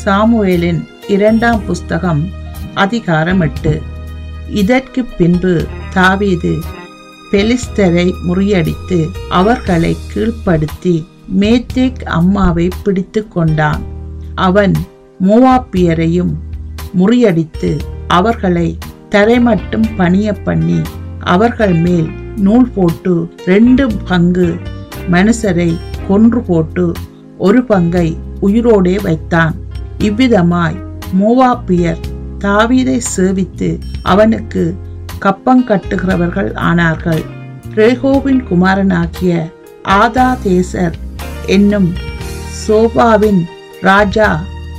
சாமுவேலின் இரண்டாம் புஸ்தகம் அதிகாரம் எட்டு இதற்கு பின்பு தாவீது பெலிஸ்தரை முறியடித்து அவர்களை கீழ்ப்படுத்தி மேத்தேக் அம்மாவை பிடித்து கொண்டான் அவன் மோவாப்பியரையும் முறியடித்து அவர்களை தரைமட்டும் பணிய பண்ணி அவர்கள் மேல் நூல் போட்டு ரெண்டு பங்கு மனுஷரை கொன்று போட்டு ஒரு பங்கை உயிரோடே வைத்தான் இவ்விதமாய் மோவாப்பியர் தாவீதை சேவித்து அவனுக்கு கப்பங்கட்டுகிறவர்கள் ஆனார்கள் ரேகோவின் குமாரனாகிய ஆதாதேசர் என்னும் சோபாவின் ராஜா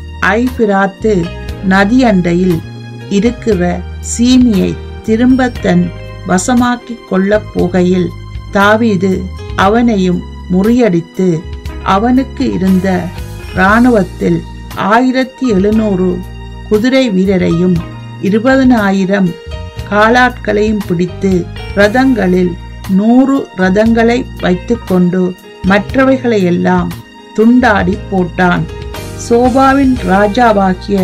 ஐபிராத்து நதி அண்டையில் இருக்கிற சீமியை திரும்ப தன் வசமாக்கிக் கொள்ளப் போகையில் தாவீது அவனையும் முறியடித்து அவனுக்கு இருந்த இராணுவத்தில் ஆயிரத்தி எழுநூறு குதிரை வீரரையும் இருபதனாயிரம் காலாட்களையும் பிடித்து ரதங்களில் நூறு ரதங்களை வைத்துக்கொண்டு மற்றவைகளையெல்லாம் துண்டாடி போட்டான் சோபாவின் ராஜாவாகிய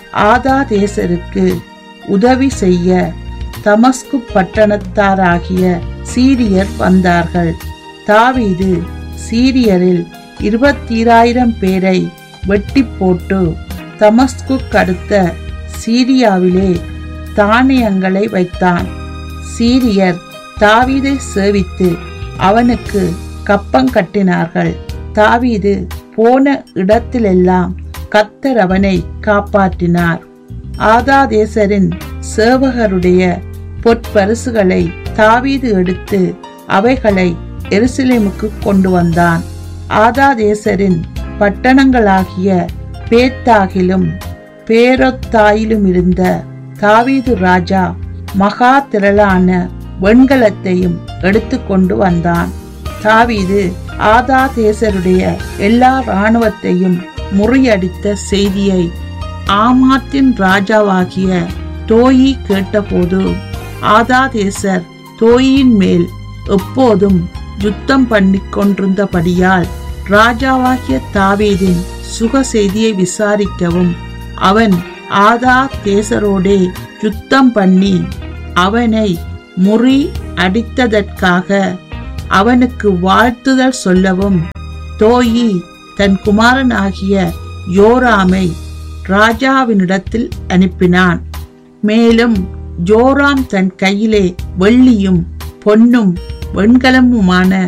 ஆதாதேசருக்கு உதவி செய்ய தமஸ்கு பட்டணத்தாராகிய சீரியர் வந்தார்கள் தாவீது சீரியரில் இருபத்தீராயிரம் பேரை வெட்டி போட்டு தமஸ்கு அடுத்த சீரியாவிலே தானியங்களை வைத்தான் சீரியர் தாவீதை சேவித்து அவனுக்கு கப்பம் கட்டினார்கள் தாவீது போன இடத்திலெல்லாம் கத்தர் அவனை காப்பாற்றினார் ஆதாதேசரின் சேவகருடைய பொற்பரிசுகளை தாவீது எடுத்து அவைகளை எருசலேமுக்கு கொண்டு வந்தான் ஆதாதேசரின் பட்டணங்களாகிய பேத்தாகிலும் பேரொத்தாயிலும் இருந்த தாவீது ராஜா மகா திரளான வெண்கலத்தையும் எடுத்துக்கொண்டு வந்தான் தாவீது ஆதாதேசருடைய எல்லா இராணுவத்தையும் முறியடித்த செய்தியை ஆமாத்தின் ராஜாவாகிய தோயி கேட்டபோது ஆதாதேசர் தோயின் மேல் எப்போதும் யுத்தம் பண்ணி கொண்டிருந்தபடியால் ராஜாவாகிய தாவீதின் சுக செய்தியை விசாரிக்கவும் அவன் ஆதா தேசரோடே யுத்தம் பண்ணி அவனை முறி அடித்ததற்காக அவனுக்கு வாழ்த்துதல் சொல்லவும் தோயி தன் குமாரனாகிய யோராமை ராஜாவினிடத்தில் அனுப்பினான் மேலும் ஜோராம் தன் கையிலே வெள்ளியும் பொன்னும் வெண்கலமுமான